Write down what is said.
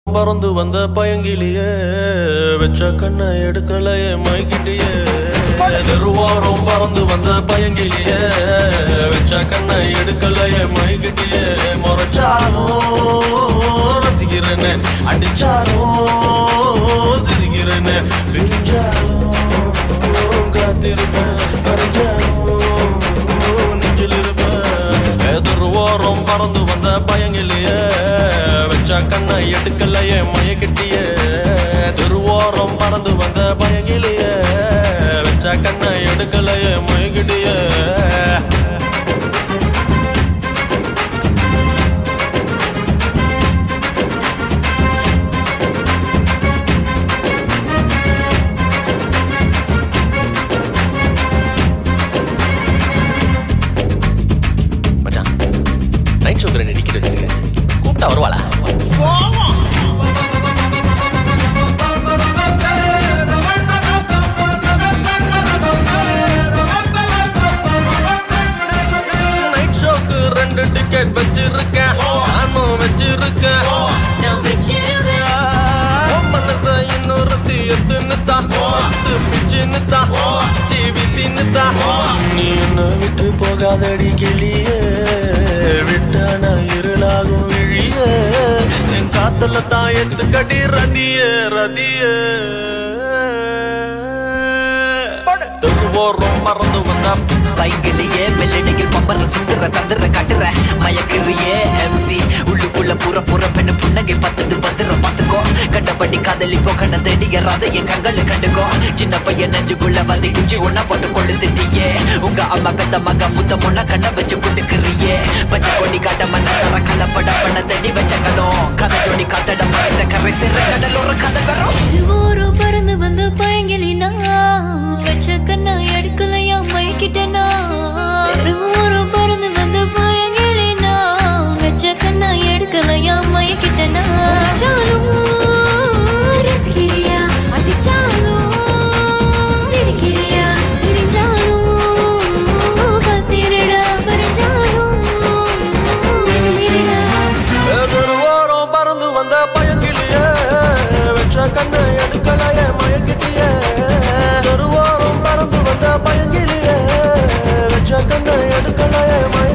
பறந்து வந்த பயங்கிலியே வச்ச கண்ணை எடுக்கலையே மைக்கிட்டியே தெருவாரம் பறந்து வந்த பயங்கிலியே வச்ச கண்ணை எடுக்கலையே மைக்கிட்டியே முறைச்சாலும் ரசிக்கிறேன்னு அடிச்சாலும் சிரிக்கிறேன்னு பிரிஞ்சாலும் காத்திருப்பேன் மறைஞ்சாலும் நெஞ்சில் இருப்பேன் எதிர்வோரம் பறந்து வந்த பயங்கிலேயே வச்ச கண்ணை எடுக்கலையே மயக்கிட்டியே திருவோரம் பறந்து வந்த பயங்கிலேயே வச்ச கண்ணை எடுக்கலையே மயக்கிட்டியே மச்சான் நைட் ஷோக்கு ரெண்டு டிக்கெட் வச்சிருக்கேன் கூப்பிட்டா வருவாளா நைட் ஷோக்கு ரெண்டு டிக்கெட் வச்சிருக்கேன் நானும் வச்சிருக்கேன் நான் வச்சிருவேன் உன் மனச இன்னொருத்தி எத்துன்னு தான் எத்து பிச்சுன்னு தான் ஜிபிசின்னு தான் நீ என்ன விட்டு போகாதடி கிளியே விட்டான இருளாகும் விழியே என் காத்துல தான் எத்து கடி ரதியே ரதியே தெருவோரம் மறந்து வந்தா பைக்கிலேயே மெல்லடியில் பம்பர சுத்துற தந்துற கட்டுற மயக்கிறியே எம்சி உள்ளுக்குள்ள புற புற பெண்ணு புன்னகை பத்தது பத்திர பாத்துக்கோ கண்டபடி காதலிப்போ கண்ண தேடிய ராத என் கண்களை கண்டுக்கோ சின்ன பையன் நெஞ்சுக்குள்ள வந்து குஞ்சி ஒன்னா போட்டு கொண்டு திட்டியே உங்க அம்மா பெத்த மக முத்த முன்ன கண்ண வச்சு குண்டுக்கிறியே பச்சை கொடி காட்ட மன்ன சர கலப்பட பண்ண தேடி வச்ச கலம் கதை ஜோடி காத்தட மறைத்த கரை சிற கடலோர கதை வரும் ஊரு பறந்து வந்து பயங்கிலினா வச்ச கண்ணா எடுக்கலையா மைக்கிட்டனா ஊரு பறந்து வந்து பயங்கிலினா வச்ச கண்ணா எடுக்கலையா மைக்கிட்டனா சாலும் ரசிக்கிறியா அடிச்சாலும் சிரிக்கிறியா இடிஞ்சாலும் கத்திரடா பறிஞ்சாலும் நெஞ்சிலிரடா தெருவோரம் பறந்து வந்த பயங்கிலியே வச்ச கண்ணை எடுக்கலையே மயக்கிட்டியே தெருவோரம் பறந்து வந்த பயங்கிலியே வச்ச கண்ணை எடுக்கலையே மய